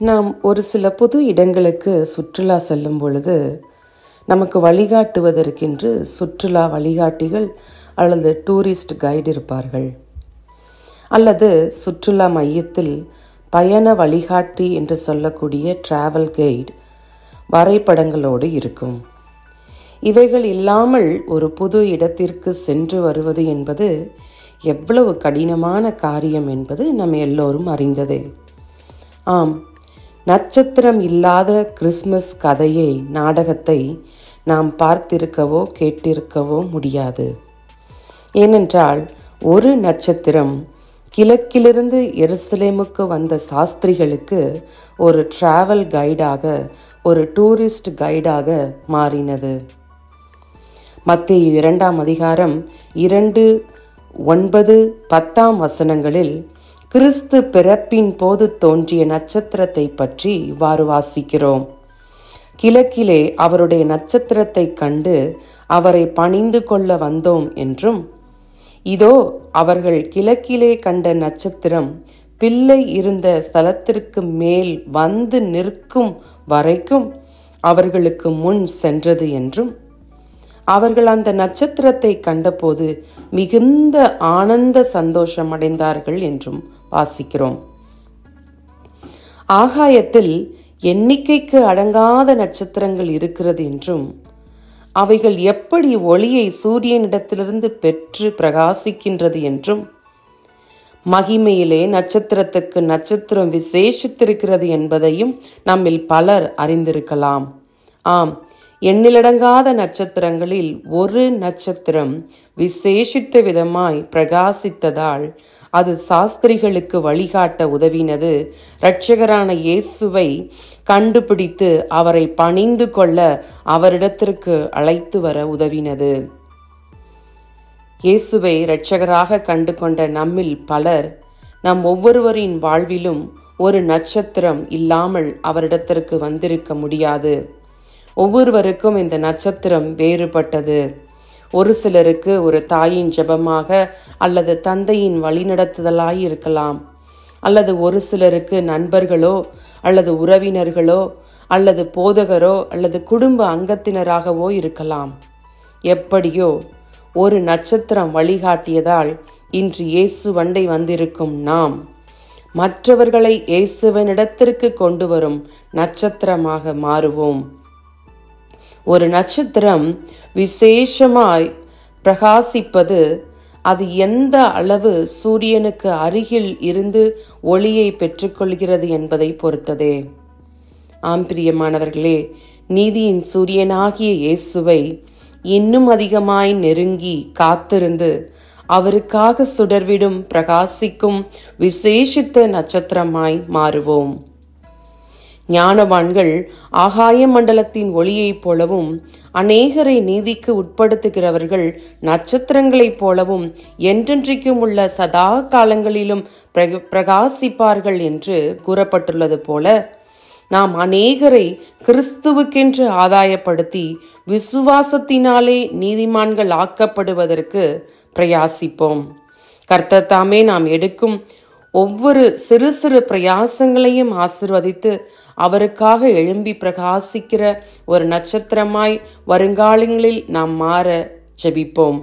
நாம் ஒரு சில புது இடங்களுக்கு சுற்றுலா செல்லும் பொழுது நமக்கு வழிகாட்டுவதற்கென்று சுற்றுலா வழிகாட்டிகள் அல்லது டூரிஸ்ட் கைடு இருப்பார்கள் அல்லது சுற்றுலா மையத்தில் பயண வழிகாட்டி என்று சொல்லக்கூடிய டிராவல் கைடு வரைபடங்களோடு இருக்கும் இவைகள் இல்லாமல் ஒரு புது இடத்திற்கு சென்று வருவது என்பது எவ்வளவு கடினமான காரியம் என்பது நம் எல்லோரும் அறிந்ததே ஆம் நட்சத்திரம் இல்லாத கிறிஸ்மஸ் கதையை நாடகத்தை நாம் பார்த்திருக்கவோ கேட்டிருக்கவோ முடியாது ஏனென்றால் ஒரு நட்சத்திரம் கிழக்கிலிருந்து எருசலேமுக்கு வந்த சாஸ்திரிகளுக்கு ஒரு டிராவல் கைடாக ஒரு டூரிஸ்ட் கைடாக மாறினது மத்திய இரண்டாம் அதிகாரம் இரண்டு ஒன்பது பத்தாம் வசனங்களில் கிறிஸ்து பிறப்பின் போது தோன்றிய நட்சத்திரத்தை பற்றி இவ்வாறு வாசிக்கிறோம் கிழக்கிலே அவருடைய நட்சத்திரத்தை கண்டு அவரை பணிந்து கொள்ள வந்தோம் என்றும் இதோ அவர்கள் கிழக்கிலே கண்ட நட்சத்திரம் பிள்ளை இருந்த ஸ்தலத்திற்கு மேல் வந்து நிற்கும் வரைக்கும் அவர்களுக்கு முன் சென்றது என்றும் அவர்கள் அந்த நட்சத்திரத்தை கண்டபோது மிகுந்த ஆனந்த சந்தோஷம் அடைந்தார்கள் என்றும் வாசிக்கிறோம் ஆகாயத்தில் எண்ணிக்கைக்கு அடங்காத நட்சத்திரங்கள் இருக்கிறது என்றும் அவைகள் எப்படி ஒளியை சூரியனிடத்திலிருந்து பெற்று பிரகாசிக்கின்றது என்றும் மகிமையிலே நட்சத்திரத்துக்கு நட்சத்திரம் விசேஷித்திருக்கிறது என்பதையும் நம்மில் பலர் அறிந்திருக்கலாம் ஆம் எண்ணிலடங்காத நட்சத்திரங்களில் ஒரு நட்சத்திரம் விசேஷித்த விதமாய் பிரகாசித்ததால் அது சாஸ்திரிகளுக்கு வழிகாட்ட உதவினது இரட்சகரான இயேசுவை கண்டுபிடித்து அவரை பணிந்து கொள்ள அவரிடத்திற்கு அழைத்து வர உதவினது இயேசுவை இரட்சகராக கண்டு கொண்ட நம்மில் பலர் நம் ஒவ்வொருவரின் வாழ்விலும் ஒரு நட்சத்திரம் இல்லாமல் அவரிடத்திற்கு வந்திருக்க முடியாது ஒவ்வொருவருக்கும் இந்த நட்சத்திரம் வேறுபட்டது ஒரு சிலருக்கு ஒரு தாயின் ஜெபமாக அல்லது தந்தையின் வழிநடத்துதலாய் இருக்கலாம் அல்லது ஒரு சிலருக்கு நண்பர்களோ அல்லது உறவினர்களோ அல்லது போதகரோ அல்லது குடும்ப அங்கத்தினராகவோ இருக்கலாம் எப்படியோ ஒரு நட்சத்திரம் வழிகாட்டியதால் இன்று இயேசு வண்டை வந்திருக்கும் நாம் மற்றவர்களை இயேசுவனிடத்திற்கு கொண்டு வரும் நட்சத்திரமாக மாறுவோம் ஒரு நட்சத்திரம் விசேஷமாய் பிரகாசிப்பது அது எந்த அளவு சூரியனுக்கு அருகில் இருந்து ஒளியை பெற்றுக்கொள்கிறது என்பதை பொறுத்ததே ஆம் பிரியமானவர்களே நீதியின் சூரியனாகிய இயேசுவை இன்னும் அதிகமாய் நெருங்கி காத்திருந்து அவருக்காக சுடர்விடும் பிரகாசிக்கும் விசேஷித்த நட்சத்திரமாய் மாறுவோம் ஞானவான்கள் ஆகாய மண்டலத்தின் ஒளியைப் போலவும் அநேகரை நீதிக்கு உட்படுத்துகிறவர்கள் நட்சத்திரங்களைப் போலவும் என்றென்றைக்கும் உள்ள சதா காலங்களிலும் பிரகாசிப்பார்கள் என்று கூறப்பட்டுள்ளது போல நாம் அநேகரை கிறிஸ்துவுக்கென்று ஆதாயப்படுத்தி விசுவாசத்தினாலே நீதிமான்கள் ஆக்கப்படுவதற்கு பிரயாசிப்போம் கர்த்தர் தாமே நாம் எடுக்கும் ஒவ்வொரு சிறு சிறு பிரயாசங்களையும் ஆசிர்வதித்து அவருக்காக எழும்பி பிரகாசிக்கிற ஒரு நட்சத்திரமாய் வருங்காலங்களில் நாம் மாற ஜெபிப்போம்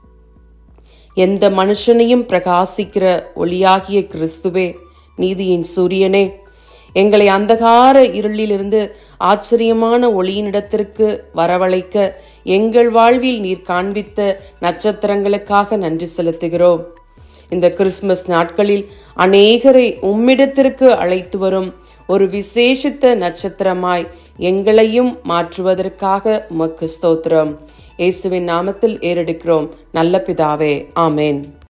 எந்த மனுஷனையும் பிரகாசிக்கிற ஒளியாகிய கிறிஸ்துவே நீதியின் சூரியனே எங்களை அந்தகார இருளிலிருந்து ஆச்சரியமான ஒளியினிடத்திற்கு வரவழைக்க எங்கள் வாழ்வில் நீர் காண்பித்த நட்சத்திரங்களுக்காக நன்றி செலுத்துகிறோம் இந்த கிறிஸ்துமஸ் நாட்களில் அநேகரை உம்மிடத்திற்கு அழைத்து வரும் ஒரு விசேஷித்த நட்சத்திரமாய் எங்களையும் மாற்றுவதற்காக உமக்கு ஸ்தோத்திரம் இயேசுவின் நாமத்தில் ஏறெடுக்கிறோம் நல்ல பிதாவே ஆமேன்